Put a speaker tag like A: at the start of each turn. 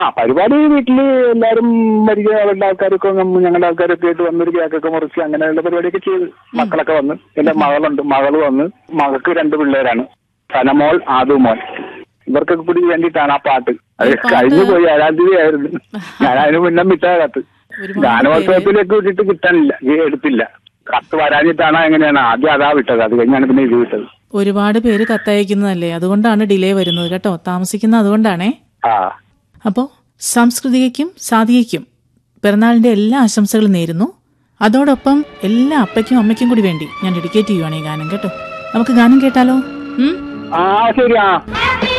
A: ആ പരിപാടി വീട്ടില് എല്ലാരും പരിചയമുള്ള ആൾക്കാരൊക്കെ നമ്മ- ഞങ്ങളുടെ ആൾക്കാരൊക്കെ ആയിട്ട് വന്നൊരു കേക്കൊക്കെ മുറിച്ച് അങ്ങനെയുള്ള പരിപാടിയൊക്കെ ചെയ്ത് മക്കളൊക്കെ വന്ന് എന്റെ മകളുണ്ട് മകള് വന്ന് മകൾക്ക് രണ്ട് പിള്ളേരാണ് സനമോൾ ആദുമോൻ ഇവർക്കൊക്കെ കൂടി വേണ്ടിയിട്ടാണ് ആ പാട്ട് അത്
B: ഈ പാട്ട്
A: കഴിഞ്ഞു പോയി ഏഴാം തീയതി ആയിരുന്നു ഞാൻ അതിന് മുന്നേ വിട്ടാ കത്ത്
B: ഒരുപാട്
A: ഗാനോത്സവത്തിലേക്ക് വിട്ടിട്ട് കിട്ടാനില്ല ഈ എടുത്തില്ല കത്ത് വരാഞ്ഞിട്ടാണ് എങ്ങനെയാണ് ആദ്യം അതാ വിട്ടത് അത് കഴിഞ്ഞാണ് പിന്നെ ഇത് വിട്ടത്
B: ഒരുപാട് പേര് കത്തയക്കുന്നതല്ലേ അതുകൊണ്ടാണ് ഡിലേ വരുന്നത് കേട്ടോ താമസിക്കുന്ന അതുകൊണ്ടാണേ
A: ആ
B: അപ്പോൾ സംസ്കൃതികയ്ക്കും സാധികയ്ക്കും പിറന്നാളിന്റെ എല്ലാ ആശംസകളും നേരുന്നു അതോടൊപ്പം എല്ലാ അപ്പയ്ക്കും അമ്മയ്ക്കും കൂടി വേണ്ടി ഞാൻ ഡെഡിക്കേറ്റ് ചെയ്യുവാണ് ഈ ഗാനം കേട്ടോ നമുക്ക് ഗാനം കേട്ടാലോ ഉം
A: ആ ശരി ആ